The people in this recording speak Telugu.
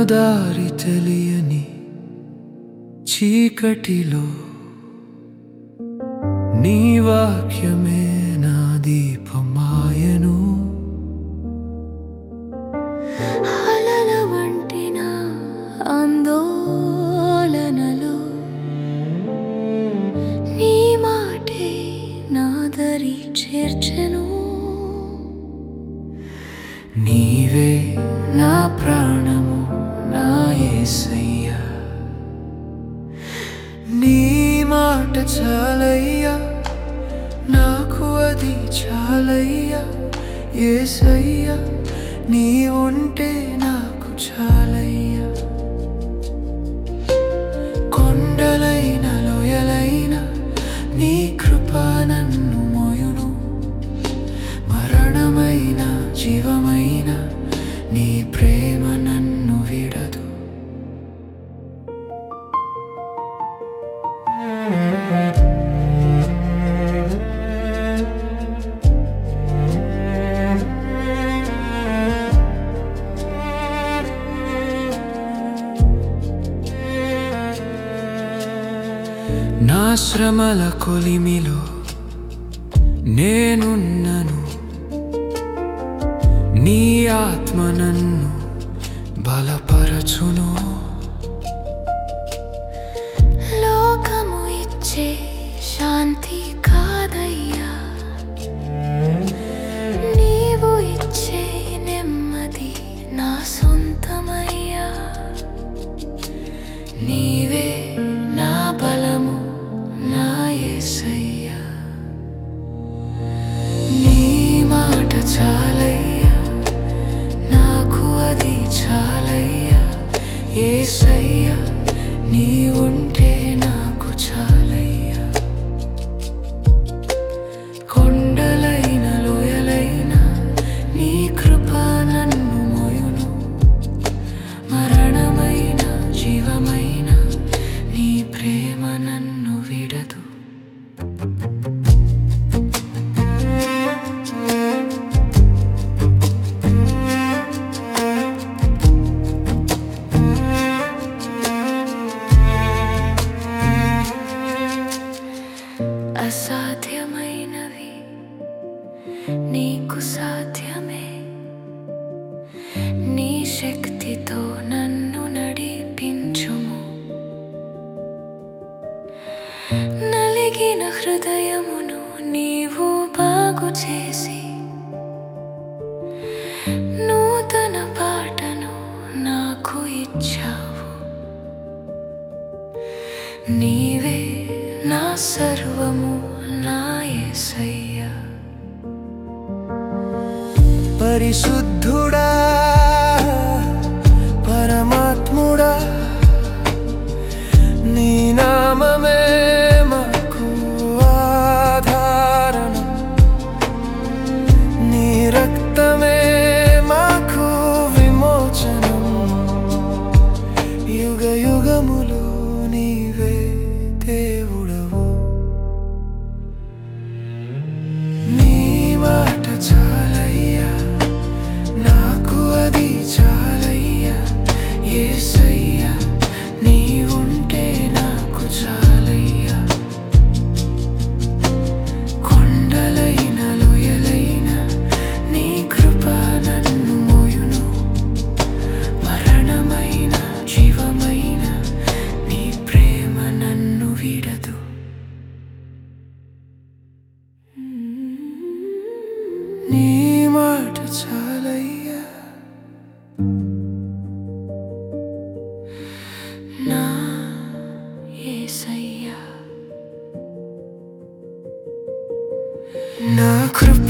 దారి తెలియని చీకటిలో నీ వాక్యమే నా దీపమాయను అలల వంటి నా ఆందోళనలో నీ మాటే నా దరి చేర్చెను నీవే నా ప్రాణము నా యేసయ్యా నీ మాట చాలయ్యా నాకు అది చాలయ్యా యేసయ్యా నీ ఉంటే నాకు చాలయ్యా కొండలైన లోయలైన నీ కృప నన్ను మోయును మరణమైన జీవమైన నీ ప్రేమ నన్ను విడదు నా శ్రమల కొలిమిలో నేనున్నను నీ ఆత్మ నన్ను బలపరచును లోకము ఇచ్చే శాంతి కాదయ్యా నీవు ఇచ్చే నెమ్మది నా సొంతమయ్యా నీవే నా బలము నా యేసయ్యా నీ మాట చాలయ్యా నాకు అది చాలయ్యా యేసయ్యా నీ ఉంటే నాకు చాలయ్యా కొండలైన లోయలైన నీ కృప నన్ను మోయును మరణమైన జీవమైన నీ ప్రేమ నన్ను విడదు అసాధ్యమైనవి నీకు సాధ్యమే నీ శక్తితో నన్ను నడిపించుము నలిగిన హృదయమును నీవు బాగు చేసి నూతన పాటను నాకు ఇచ్చావు నీవే నా సర్వము నా యేసయ్యా పరిశుద్ధుడా పరమాత్ముడా నీ నామమే మాకు ఆధారణం నీ రక్తమే మాకు విమోచనం యుగ యుగములు నీవే దేవుడవు నీ మాట చాలయ్యా నాకు అది చాలయ్యా యేసయ్యా నీ ఉంటే నాకు చాలయ్యా కొండలైన లోయలైన నీ కృప నన్ను మోయును మరణమైన జీవమైన నీ ప్రేమ నన్ను విడదు నీ మాట చాలయ్యా నా యేసయ్యా నా కృప